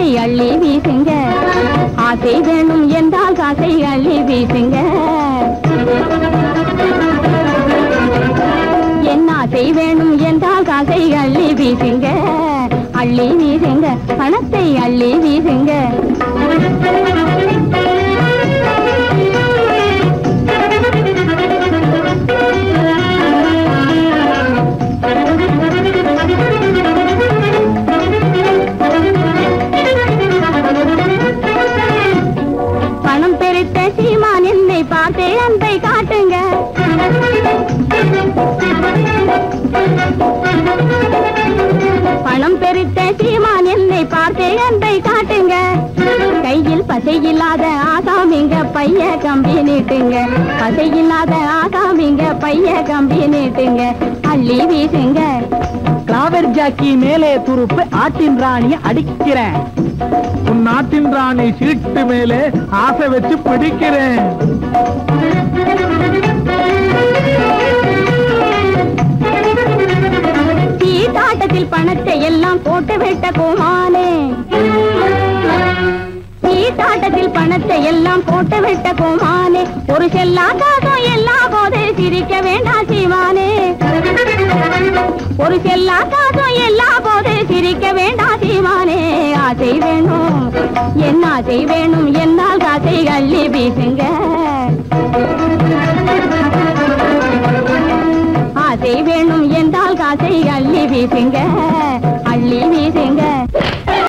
அள்ளி வீசுங்க ஆசை வேணும் என்றால் காசை அள்ளி வீசுங்க என் ஆசை வேணும் என்றால் காசை அள்ளி வீசுங்க அள்ளி வீசுங்க பணத்தை அள்ளி வீசுங்க பணம் பெருத்த சீமான் என்னை பார்த்து அன்பை காட்டுங்க பணம் பெருத்த சீமான் என்னை பார்த்து அன்பை காட்டுங்க கையில் பசை இல்லாத ஆசாமிங்க பைய கம்பி நீட்டுங்க பசை இல்லாத ஆசாமிங்க பைய கம்பி நீட்டுங்க அள்ளி வீசுங்க கிளாவர் ஜாக்கி மேலே துருப்பு ஆட்டின் ராணிய அடிக்கிறேன் உன் நாட்டின் ராணி சீட்டு மேலே ஆசை வச்சு பிடிக்கிறேன் சீட்டாட்டத்தில் பணத்தை எல்லாம் போட்டு விட்ட கோமானே சீட்டாட்டத்தில் பணத்தை எல்லாம் போட்டு விட்ட கோமானே ஒரு செல்லா காசம் எல்லா போது சிரிக்க வேண்டாம் சீமானே ஒரு செல்லா காசம் எல்லா போது சிரிக்க வேண்டாம் சீமானே ஆசை வேணும் என்ன ஆசை வேணும் என்னால் காசை அள்ளி வீசுங்க ஆசை வேணும் என்றால் காசை அள்ளி வீசுங்க அள்ளி வீசுங்க